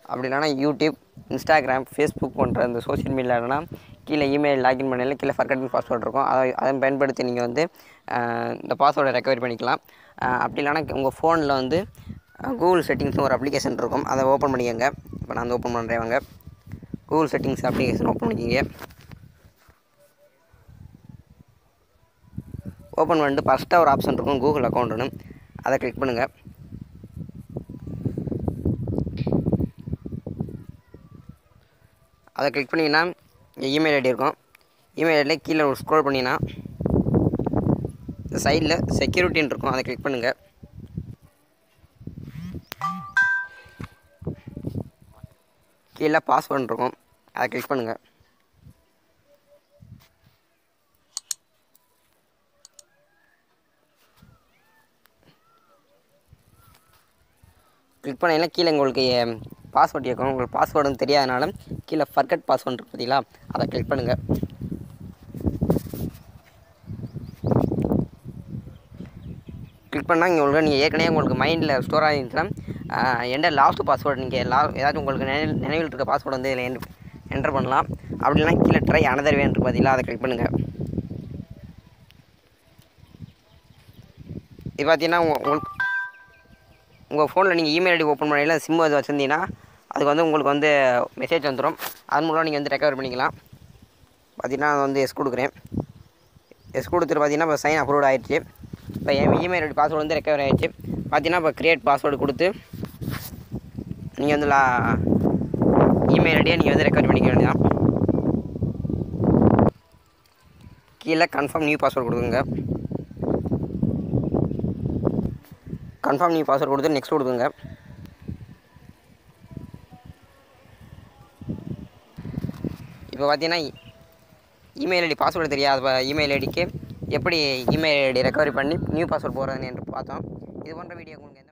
அப்படி இல்லைனா YouTube Instagram Facebook போன்ற இந்த சோஷியல் மீடியாலனா கீழே இமெயில் லாகின் பண்ணல கீழே ஃபர்கட்டன் பாஸ்வேர்ட் இருக்கும் அதை அதை பயன்படுத்தி நீங்கள் வந்து அஹ், இந்த பாஸ்வேர்டை ரெக்கவரி பண்ணிக்கலாம் அஹ், அப்படி இல்லைனா உங்கள் ஃபோனில் வந்து கூகுள் செட்டிங்ஸ்னு ஒரு அப்ளிகேஷன் இருக்கும் அதை ஓப்பன் பண்ணிக்கோங்க இப்போ நான் வந்து ஓப்பன் பண்ணுறேன் வாங்க கூகுள் செட்டிங்ஸ் அப்ளிகேஷன் ஓப்பன் பண்ணிக்கிங்க ஓப்பன் பண்ணிட்டு ஃபஸ்ட்டாக ஒரு ஆப்ஷன் இருக்கும் கூகுள் அக்கௌண்ட்டுன்னு அதை கிளிக் பண்ணுங்கள் அதை கிளிக் பண்ணிங்கன்னா இங்கே இமெயில் ஐடி இருக்கும் இமெயில் ஐடியில் கீழே ஒரு ஸ்க்ரோல் பண்ணிங்கன்னா இந்த சைடில் செக்யூரிட்டின்னு இருக்கும் அதை கிளிக் பண்ணுங்கள் கீழே பாஸ்வேர்டு இருக்கும் அதை கிளிக் பண்ணுங்கள் கிளிக் பண்ணீங்கன்னா கீழே உங்களுக்கு பாஸ்வேர்ட் கேட்கும் உங்களுக்கு பாஸ்வேர்டுன்னு தெரியாதனால கீழே ஃபர்கட் பாஸ்வேர்டு இருக்கு பார்த்தீங்களா அதை கிளிக் பண்ணுங்கள் கிளிக் பண்ணால் இங்கே உங்களுக்கு நீங்கள் ஏற்கனவே உங்களுக்கு மைண்டில் ஸ்டோர் ஆகிருந்துச்சுன்னா எந்த லாஸ்ட் பாஸ்வேர்டு நீங்கள் லா ஏதாச்சும் உங்களுக்கு நினைவில் நினைவில் இருக்க பாஸ்வேர்டு வந்து இதில் என்டர் பண்ணலாம் அப்படி இல்லைனா கீழே ட்ரை அனதர் வேன் இருக்கு பார்த்தீங்களா அதை கிளிக் பண்ணுங்கள் இது பார்த்தீங்கன்னா உங்க- உங்களுக்கு உங்கள் ஃபோனில் நீங்கள் இமெயில் ஐடி ஓப்பன் பண்ணையில் சிம் அது வச்சுருந்தீங்கன்னா அதுக்கு வந்து உங்களுக்கு வந்து மெசேஜ் வந்துடும் அது மூலம் நீங்கள் வந்து ரெக்கவர் பண்ணிக்கலாம் பார்த்தீங்கன்னா நான் வந்து எஸ் கொடுக்குறேன் எஸ் கொடுத்துட்டு பார்த்தீங்கன்னா இப்போ சைன் அப்ரூவ் ஆயிடுச்சு இப்போ என் இமெயில் ஐடி பாஸ்வேர்டு வந்து ரெக்கவர் ஆயிடுச்சு பார்த்தீங்கன்னா இப்போ க்ரியேட் பாஸ்வேர்டு கொடுத்து நீங்கள் வந்து லா இமெயில் ஐடியை நீங்கள் வந்து ரெக்கவர் பண்ணிக்க வேண்டியதான் கீழே கன்ஃபார்ம் நியூ பாஸ்வேர்டு கொடுக்குங்க கன்ஃபார்ம் நியூ பாஸ்வேர்டு கொடுத்து நெக்ஸ்ட் கொடுக்குங்க இப்போ பார்த்தீங்கன்னா இமெயில் ஐடி பாஸ்வேர்டு தெரியாத இமெயில் ஐடிக்கு எப்படி இமெயில் ஐடி ரெக்கவரி பண்ணி நியூ பாஸ்வேர்டு போடுறதுன்னு என்று பார்த்தோம் இது போன்ற வீடியோ உங்களுக்கு